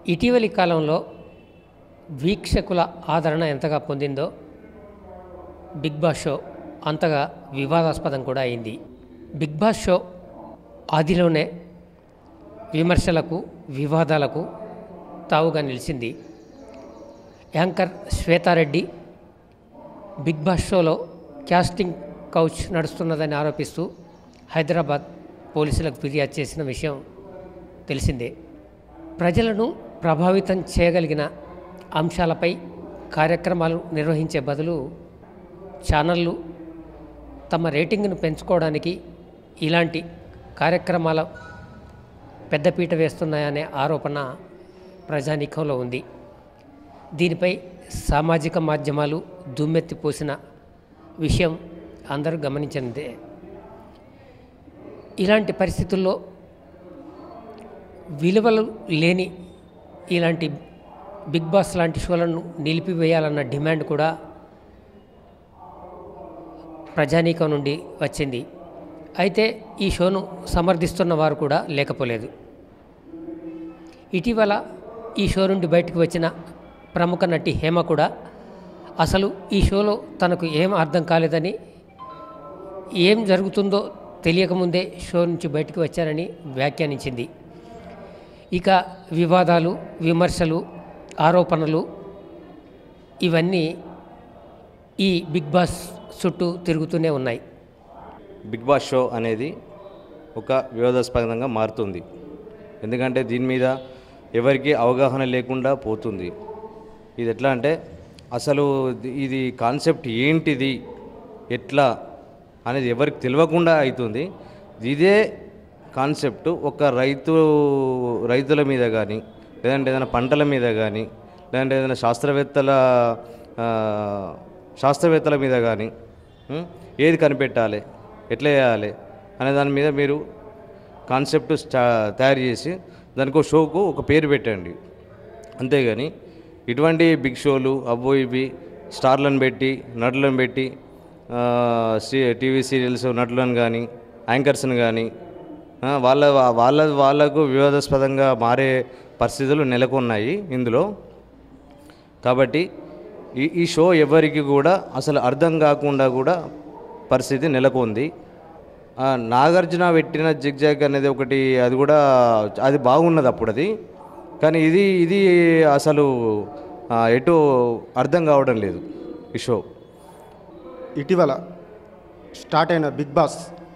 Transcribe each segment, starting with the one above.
ఇటీవలి కాలంలో వీక్షకుల ఆదరణ ఎంతగా పొందిందో బిగ్ బాస్ షో అంతగా వివాదాస్పదం కూడా అయింది బిగ్ బాస్ షో ఆదిలోనే విమర్శలకు వివాదాలకు తావుగా నిలిచింది యాంకర్ శ్వేతారెడ్డి బిగ్ బాస్ షోలో క్యాస్టింగ్ కౌచ్ నడుస్తున్నదని ఆరోపిస్తూ హైదరాబాద్ పోలీసులకు ఫిర్యాదు చేసిన విషయం తెలిసిందే ప్రజలను ప్రభావితం చేయగలిగిన అంశాలపై కార్యక్రమాలు నిర్వహించే బదులు ఛానళ్ళు తమ రేటింగ్ను పెంచుకోవడానికి ఇలాంటి కార్యక్రమాల పెద్దపీట వేస్తున్నాయనే ఆరోపణ ప్రజానీకంలో ఉంది దీనిపై సామాజిక మాధ్యమాలు దుమ్మెత్తిపోసిన విషయం అందరూ గమనించినదే ఇలాంటి పరిస్థితుల్లో విలువలు లేని ఇలాంటి బిగ్ బాస్ లాంటి షోలను నిలిపివేయాలన్న డిమాండ్ కూడా ప్రజానీకం నుండి వచ్చింది అయితే ఈ షోను సమర్థిస్తున్న వారు కూడా లేకపోలేదు ఇటీవల ఈ షో నుండి బయటకు వచ్చిన ప్రముఖ నటి హేమ కూడా అసలు ఈ షోలో తనకు ఏం అర్థం కాలేదని ఏం జరుగుతుందో తెలియకముందే షో నుంచి బయటకు వచ్చానని వ్యాఖ్యానించింది ఇక వివాదాలు విమర్శలు ఆరోపణలు ఇవన్నీ ఈ బిగ్ బాస్ చుట్టూ తిరుగుతూనే ఉన్నాయి బిగ్ బాస్ షో అనేది ఒక వివాదాస్పదంగా మారుతుంది ఎందుకంటే దీని మీద ఎవరికి అవగాహన లేకుండా పోతుంది ఇది ఎట్లా అంటే అసలు ఇది- ఇది కాన్సెప్ట్ ఏంటిది ఎట్లా అనేది ఎవరికి తెలియకుండా అవుతుంది ఇదే కాన్సెప్ట్ ఒక రైతు రైతుల మీద కానీ లేదంటే ఏదైనా పంటల మీద కానీ లేదంటే ఏదైనా శాస్త్రవేత్తల ఆ, శాస్త్రవేత్తల మీద కానీ ఉం? ఏది కనిపెట్టాలి ఎట్లా చేయాలి అనే దాని మీద మీరు కాన్సెప్ట్ స్టా తయారు చేసి దానికి ఒక షోకు ఒక పేరు పెట్టండి అంతేగాని ఇటువంటి బిగ్ షోలు అబ్బో ఇవి స్టార్లను పెట్టి నటులను పెట్టి ఆ, సి- టీవీ సీరియల్స్ నటులను కానీ యాంకర్స్ని కానీ ఆ, వాళ్ళ వాళ్ళ వాళ్ళకు వివాదాస్పదంగా మారే పరిస్థితులు నెలకొన్నాయి ఇందులో కాబట్టి ఈ ఈ షో ఎవరికి కూడా అసలు అర్థం కాకుండా కూడా పరిస్థితి నెలకొంది ఆ, నాగార్జున పెట్టిన జిగ్జాగ్ అనేది ఒకటి అది కూడా అది బాగున్నది అప్పుడు అది కానీ ఇది ఇది అసలు ఆ, ఎటు అర్థం కావడం లేదు ఈ షో ఇటీవల స్టార్ట్ అయిన బిగ్ బాస్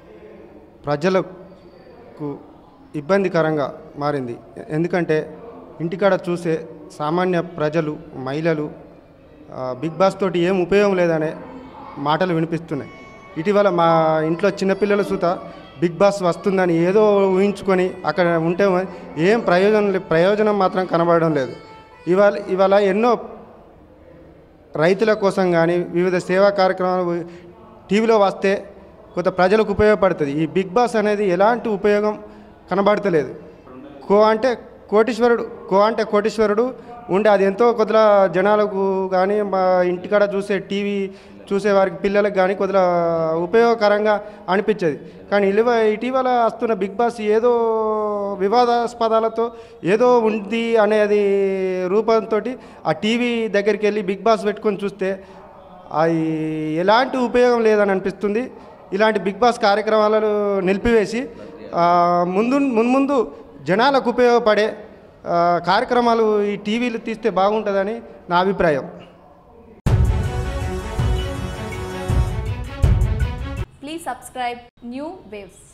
ప్రజలకు ఇబ్బందికరంగా మారింది ఎందుకంటే ఇంటికాడ చూసే సామాన్య ప్రజలు మహిళలు ఆ, బిగ్ బాస్ తోటి ఏం ఉపయోగం లేదనే మాటలు వినిపిస్తున్నాయి ఇటీవల మా ఇంట్లో చిన్నపిల్లల సుత బిగ్ బాస్ వస్తుందని ఏదో ఊహించుకొని అక్కడ ఉంటే ఏం ప్రయోజనం లే- ప్రయోజనం మాత్రం కనబడడం లేదు ఇవాళ ఇవాళ ఎన్నో రైతుల కోసం కానీ వివిధ సేవా కార్యక్రమాలు టీవీలో వస్తే కొంత ప్రజలకు ఉపయోగపడుతుంది ఈ బిగ్ బాస్ అనేది ఎలాంటి ఉపయోగం కనబడతలేదు కో అంటే కోటీశ్వరుడు కో అంటే కోటీశ్వరుడు ఉండే అది ఎంతో కొద్దిగా జనాలకు కానీ మా ఇంటికాడ చూసే టీవీ చూసే వారికి పిల్లలకు కానీ కొద్దిగా ఉపయోగకరంగా అనిపించేది కానీ ఇలువ ఇటీవల వస్తున్న బిగ్ బాస్ ఏదో వివాదాస్పదాలతో ఏదో ఉంది అనేది రూపంతో ఆ టీవీ దగ్గరికి వెళ్ళి బిగ్ బాస్ పెట్టుకొని చూస్తే అది ఎలాంటి ఉపయోగం లేదని అనిపిస్తుంది ఇలాంటి బిగ్ బాస్ కార్యక్రమాలను నిలిపివేసి ఆ, ముందు మున్ముందు జనాలకు ఉపయోగపడే ఆ, కార్యక్రమాలు ఈ టీవీలు తీస్తే బాగుంటుందని నా అభిప్రాయం Please subscribe New Waves.